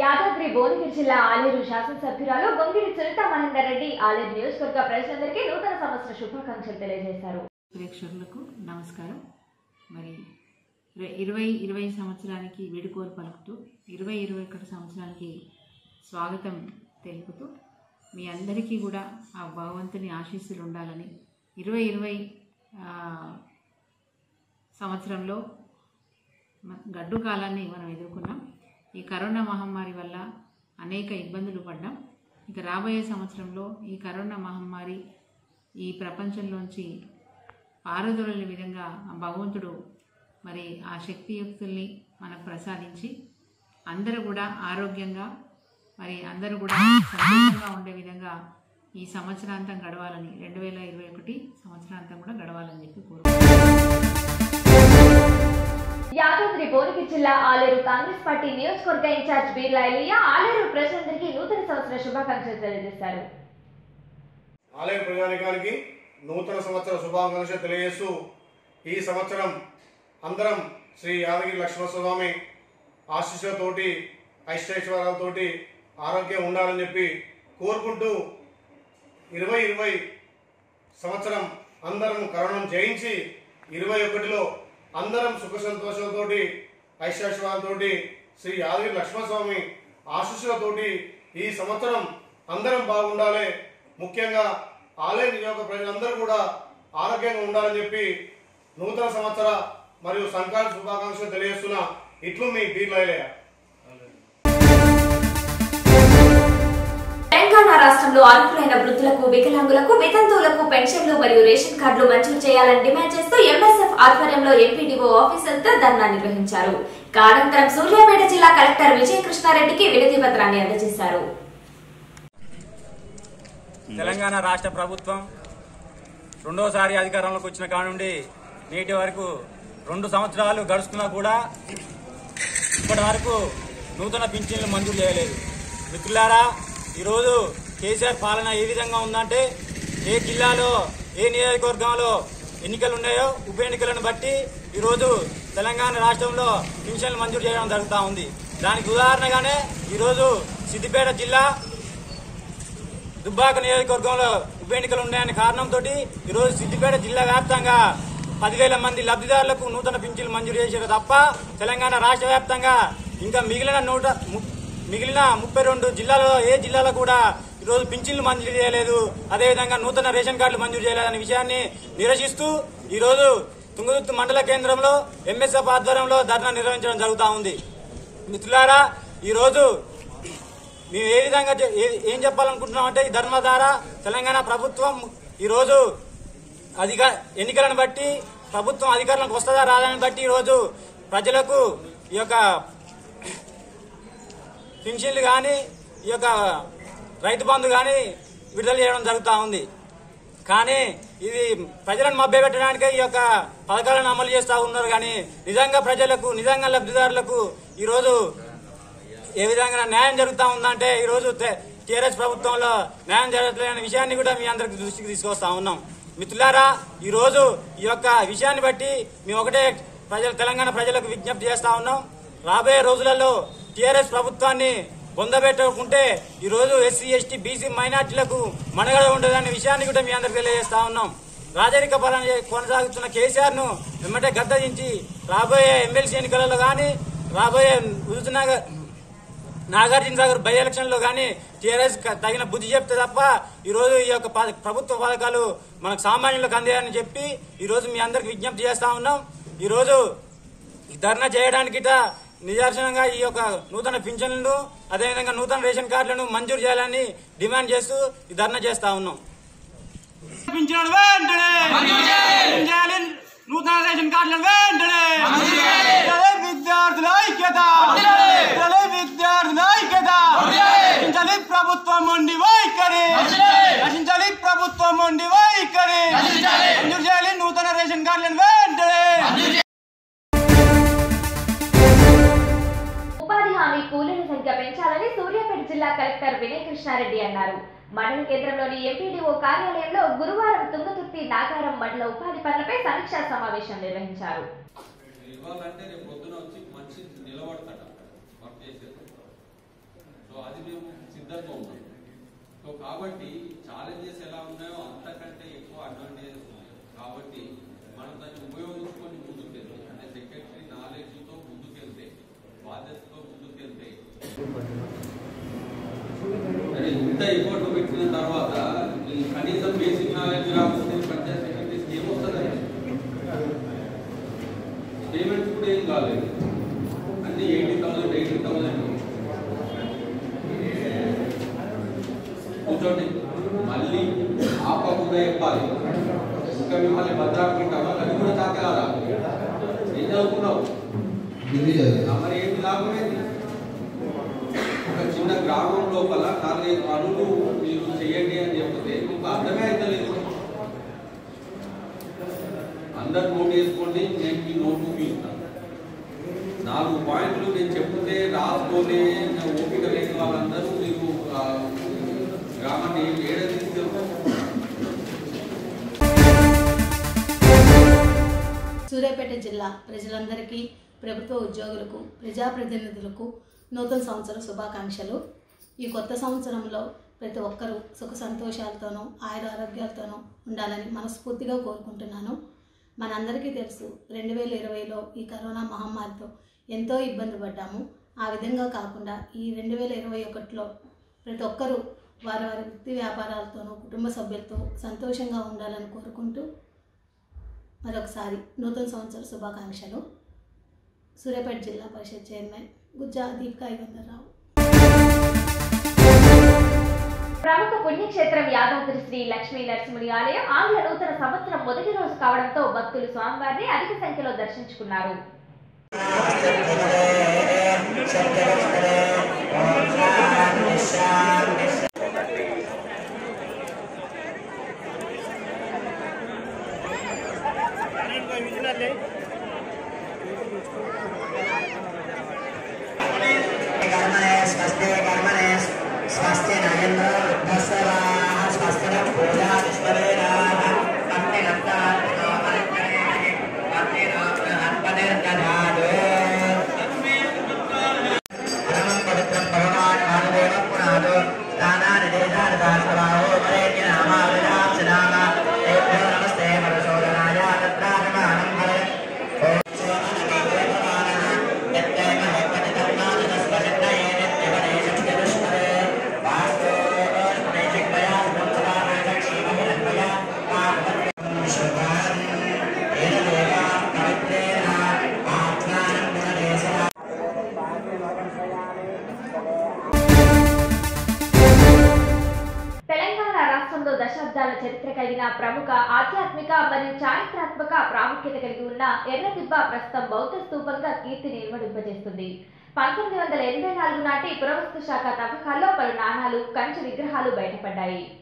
యాదాద్రి భువనగిరి జిల్లా ఆలేరు శాసనసభ్యురాలు గొంగిడి సునీత మహేందర్ రెడ్డి ఆలేరు నియోజకవర్గ ప్రజలందరికీ నూతన సంవత్సర శుభాకాంక్షలు తెలియజేశారు ప్రేక్షకులకు నమస్కారం మరి ఇర- ఇరవై ఇరవై సంవత్సరానికి వేడుకోలు పలుకుతూ ఇరవై ఇరవై ఒకటి సంవత్సరానికి స్వాగతం తెలుపుతూ మీ అందరికీ కూడా ఆ భగవంతుని ఆశీస్సులు ఉండాలని ఇరవై ఇరవై ఆ, సంవత్సరంలో మ- గడ్డు కాలాన్ని మనం ఎదుర్కొన్నాం ఈ కరోనా మహమ్మారి వల్ల అనేక ఇబ్బందులు పడ్డాం ఇక రాబోయే సంవత్సరంలో ఈ కరోనా మహమ్మారి ఈ ప్రపంచంలోంచి పారదోలే విధంగా ఆ భగవంతుడు మరి ఆ శక్తియుక్తుల్ని మనకు ప్రసాదించి అందరూ కూడా ఆరోగ్యంగా మరి అందరూ కూడా సంతోషంగా ఉండే విధంగా ఈ సంవత్సరాంతం గడవాలని రెండు వేల ఇరవై ఒకటి సంవత్సరాంతం కూడా గడవాలని చెప్పి కోరుకుంటున్నాను యాదాద్రి భువనగిరి జిల్లా ఆలేరు కాంగ్రెస్ పార్టీ నియోజకవర్గ ఇన్ఛార్జ్ బీర్లా ఎలియా ఆలేరు ప్రజలందరికీ నూతన సంవత్సర శుభాకాంక్షలు తెలియజేశారు ఆలయ ప్రజానికానికి నూతన సంవత్సర శుభాకాంక్షలు తెలియజేస్తూ ఈ సంవత్సరం అందరం శ్రీ యాదగిరి లక్ష్మణస్వామి ఆశీస్సులతోటి ఐశ్వర్యాలతోటి ఆరోగ్యం ఉండాలని చెప్పి కోరుకుంటూ ఇరవై ఇరవై సంవత్సరం అందరం కరోనాను జయించి ఇరవై ఒకటిలో అందరం సుఖ సంతోషాలతోటి ఐశ్వర్యాలతోటి శ్రీ యాదగిరి లక్ష్మణస్వామి ఆశీస్సులతోటి ఈ సంవత్సరం అందరం బాగుండాలి ముఖ్యంగా ఆలయ నియోజక ప్రజలందరూ కూడా ఆరోగ్యంగా ఉండాలని చెప్పి నూతన సంవత్సర మరియు సంక్రాంతి శుభాకాంక్షలు తెలియజేస్తున్న ఇట్లు మీ బీర్లయ్య తెలంగాణ రాష్ట్రంలో అర్హులైన వృద్ధులకు వికలాంగులకు వితంతువులకు పెన్షన్లు మరియు రేషన్ కార్డులు మంజూరు చేయాలని డిమాండ్ చేస్తూ ఎంఎస్ఎఫ్ ఆధ్వర్యంలో ఎంపీడీఓ ఆఫీసర్తో ధర్నా నిర్వహించారు కాడంతరం సూర్యాపేట జిల్లా కలెక్టర్ విజయకృష్ణారెడ్డికి వినతి పత్రాన్ని అందజేశారు తెలంగాణ రాష్ట్ర ప్రభుత్వం రెండోసారి అధికారంలోకి వచ్చిన కాడ నుండి నేటి వరకు రెండు సంవత్సరాలు గడుస్తున్నా కూడా ఇప్పటి వరకు నూతన పింఛన్లు మంజూరు చేయలేదు మిత్రులారా ఈరోజు కేసీఆర్ పాలన ఏ విధంగా ఉందంటే ఏ జిల్లాలో ఏ నియోజకవర్గంలో ఎన్నికలు ఉన్నాయో ఉప ఎన్నికలను బట్టి ఈరోజు తెలంగాణ రాష్ట్రంలో పింఛన్లు మంజూరు చేయడం జరుగుతూ ఉంది దానికి ఉదాహరణగానే ఈరోజు సిద్దిపేట జిల్లా దుబ్బాక నియోజకవర్గంలో ఉప ఎన్నికలు ఉన్నాయనే కారణంతో ఈరోజు సిద్దిపేట జిల్లా వ్యాప్తంగా పదివేల మంది లబ్ధిదారులకు నూతన పింఛన్లు మంజూరు చేశారు తప్ప తెలంగాణ రాష్ట్ర వ్యాప్తంగా ఇంకా మిగిలిన నూట ము- మిగిలిన ముప్పై రెండు జిల్లాలలో ఏ జిల్లాలో కూడా ఈరోజు పింఛన్లు మంజూరు చేయలేదు అదేవిధంగా నూతన రేషన్ కార్డులు మంజూరు చేయలేదనే విషయాన్ని నిరసిస్తూ ఈరోజు తుంగతుర్తి మండల కేంద్రంలో ఎంఎస్ఎఫ్ ఆధ్వర్యంలో ధర్నా నిర్వహించడం జరుగుతూ ఉంది మిత్రులారా ఈరోజు మేము ఏ విధంగా చె- ఏ- ఏం చెప్పాలనుకుంటున్నాం అంటే ఈ ధర్మ ద్వారా తెలంగాణ ప్రభుత్వం ఈరోజు అధిక ఎన్నికలను బట్టి ప్రభుత్వం అధికారంలోకి వస్తుందా రాదని బట్టి ఈరోజు ప్రజలకు ఈ యొక్క పింఛన్లు కానీ ఈ యొక్క రైతు బంధు కానీ విడుదల చేయడం జరుగుతూ ఉంది కానీ ఇది ప్రజలను మభ్యపెట్టడానికే ఈ యొక్క పథకాలను అమలు చేస్తూ ఉన్నారు కానీ నిజంగా ప్రజలకు నిజంగా లబ్ధిదారులకు ఈరోజు ఏ విధంగా న్యాయం జరుగుతా ఉందంటే ఈ రోజు టీఆర్ఎస్ ప్రభుత్వంలో న్యాయం జరగట్లేదనే విషయాన్ని కూడా మీ అందరికి దృష్టికి తీసుకొస్తా ఉన్నాం మిత్రులారా ఈ రోజు ఈ యొక్క విషయాన్ని బట్టి మేము ఒకటే ప్రజలు తెలంగాణ ప్రజలకు విజ్ఞప్తి చేస్తా ఉన్నాం రాబోయే రోజులలో టీఆర్ఎస్ ప్రభుత్వాన్ని పొందబెట్టకుంటే ఈ రోజు ఎస్సీ ఎస్టీ బీసీ మైనార్టీలకు మనుగడ ఉండదనే విషయాన్ని కూడా మీ అందరికి తెలియజేస్తా ఉన్నాం రాజరిక పాలన చే- కొనసాగుతున్న కేసీఆర్ ను వెంబటే గద్దదించి రాబోయే ఎమ్మెల్సీ ఎన్నికలలో గాని రాబోయే హుజూర్నగర్ నాగార్జున సాగర్ బై ఎలక్షన్ లో గానీ టీఆర్ఎస్ క- తగిన బుద్ధి చెప్తే తప్ప ఈ రోజు ఈ యొక్క ప- ప్రభుత్వ పథకాలు మనకు సామాన్యులకు అందాయని చెప్పి ఈ రోజు మీ అందరికి విజ్ఞప్తి చేస్తా ఉన్నాం ఈ రోజు ఈ ధర్నా చేయడానికి గిట్ట నిదర్శనంగా ఈ యొక్క నూతన పింఛన్లను అదేవిధంగా నూతన రేషన్ కార్డులను మంజూరు చేయాలని డిమాండ్ చేస్తూ ఈ ధర్నా చేస్తా ఉన్నాం పింఛన్ వెంటనే పింఛాలి నూతన రేషన్ కార్డులను వెంటనే జై విద్యార్థుల ఐక్యత జై విద్యార్థుల ఐక్యత రక్షించాలి ప్రభుత్వం ఉండి వైఖరి రక్షించాలి ప్రభుత్వం ఉండి వైఖరి మంజూరు చేయాలి నూతన రేషన్ కార్డులను వెంటనే ఉపాధి హామీ కూలీల సంఖ్య పెంచాలని సూర్యాపేట జిల్లా కలెక్టర్ వినయ్ కృష్ణారెడ్డి అన్నారు మండల కేంద్రంలోని ఎంపీడీఓ కార్యాలయంలో గురువారం తుంగతుర్తి నాగారం మండల ఉపాధి పనులపై సమీక్షా సమావేశం నిర్వహించారు ఇవ్వాలంటే రేపు పొద్దున వచ్చి మంచి నిలబడతాడు అక్కడ వర్క్ చేసేది కాబట్టి ఛాలెంజెస్ ఎలా ఉన్నాయో అంతకంటే ఎక్కువ అడ్వాంటేజెస్ ఉన్నాయి కాబట్టి మనం దాన్ని ఉపయోగించుకొని ముందుకెళ్తే అంటే సెక్రటరీ నాలెడ్జ్తో ముందుకెళ్తే బాధ్యతతో ముందుకెళ్తే అంటే ఇంత ఎఫర్ట్ పెట్టిన తర్వాత ఈ కనీసం బేసిక్ నాలెడ్జ్ రాకపోతే పంచాయత్ సెక్రటరీస్కి ఏమొస్తుంది పేమెంట్స్ కూడా ఏం కాలేదు అన్ని ఎయిటీ థౌసండ్ ఎయిటీ థౌసండ్ కూర్చోండి మళ్ళీ ఆపకుండా చెప్పాలి ఇంకా మిమ్మల్ని భద్రాకుంటామా అది కూడా తాక కదా ఏం చదువుకున్నావు ఆ, మరి ఏంటి లాభం ఏంటి ఒక చిన్న గ్రామం లోపల నాలుగైదు పనులు మీరు చేయండి అని చెప్తే మీకు అర్థమే అవుతలేదు అందరు నోట్ వేసుకోండి నేను మీ నోట్ చూపిస్తాను నాలుగు పాయింట్లు నేను చెప్తే రాసుకోలే ఓపిక లేని వాళ్ళందరూ మీకు ఆ, గ్రామాన్ని ఏడ తీసుకెళ్తారు సూర్యాపేట జిల్లా ప్రజలందరికీ ప్రభుత్వ ఉద్యోగులకు ప్రజాప్రతినిధులకు నూతన సంవత్సర శుభాకాంక్షలు ఈ కొత్త సంవత్సరంలో ప్రతి ఒక్కరూ సుఖ సంతోషాలతోనూ ఆయుర ఆరోగ్యాలతోనూ ఉండాలని మనస్ఫూర్తిగా కోరుకుంటున్నాను మనందరికీ తెలుసు రెండు వేల ఇరవైలో ఈ కరోనా మహమ్మారితో ఎంతో ఇబ్బంది పడ్డాము ఆ విధంగా కాకుండా ఈ రెండు వేల ఇరవై ఒకటిలో ప్రతి ఒక్కరూ వారి వారి వృత్తి వ్యాపారాలతోనూ కుటుంబ సభ్యులతో సంతోషంగా ఉండాలని కోరుకుంటూ మరొకసారి నూతన సంవత్సర శుభాకాంక్షలు సూర్యాపేట జిల్లా పరిషత్ చైర్మన్ గుజ్జా దీపికా యుగంధర్రావు ప్రముఖ పుణ్యక్షేత్రం యాదాద్రి శ్రీ లక్ష్మీ నరసింహుని ఆలయం ఆంగ్ల నూతన సంవత్సరం మొదటి రోజు కావడంతో భక్తులు స్వామివారిని అధిక సంఖ్యలో దర్శించుకున్నారు कर्मणे स्वस्ति कर्मणे स्वस्ति नरेन्द्र वृद्धस्वराः स्वस्ति न पूजा विश्ववेदाः पत्नि नप्तात्मनो अनन्तरे पत्नि नोत्तहत्पतिर्दधातु परमं पवित्रं भगवान् वासुदेवः पुनातु दानानि देशादिदासवाहो परेति नामावृजां सदाम तेभ्यो नमस्ते परशोधनाय तत्राभिमानं भरे తెలంగాణ రాష్ట్రంలో దశాబ్దాల చరిత్ర కలిగిన ప్రముఖ ఆధ్యాత్మిక మరియు చారిత్రాత్మక ప్రాముఖ్యత కలిగి ఉన్న ఎర్రదిబ్బ ప్రస్తుతం బౌద్ధ స్తూపంగా కీర్తిని ఇనుమడింపజేస్తుంది పంతొమ్మిది వందల ఎనభై నాలుగు నాటి పురావస్తు శాఖ తవ్వకాల్లో పలు నాణాలు కంచు విగ్రహాలు బయటపడ్డాయి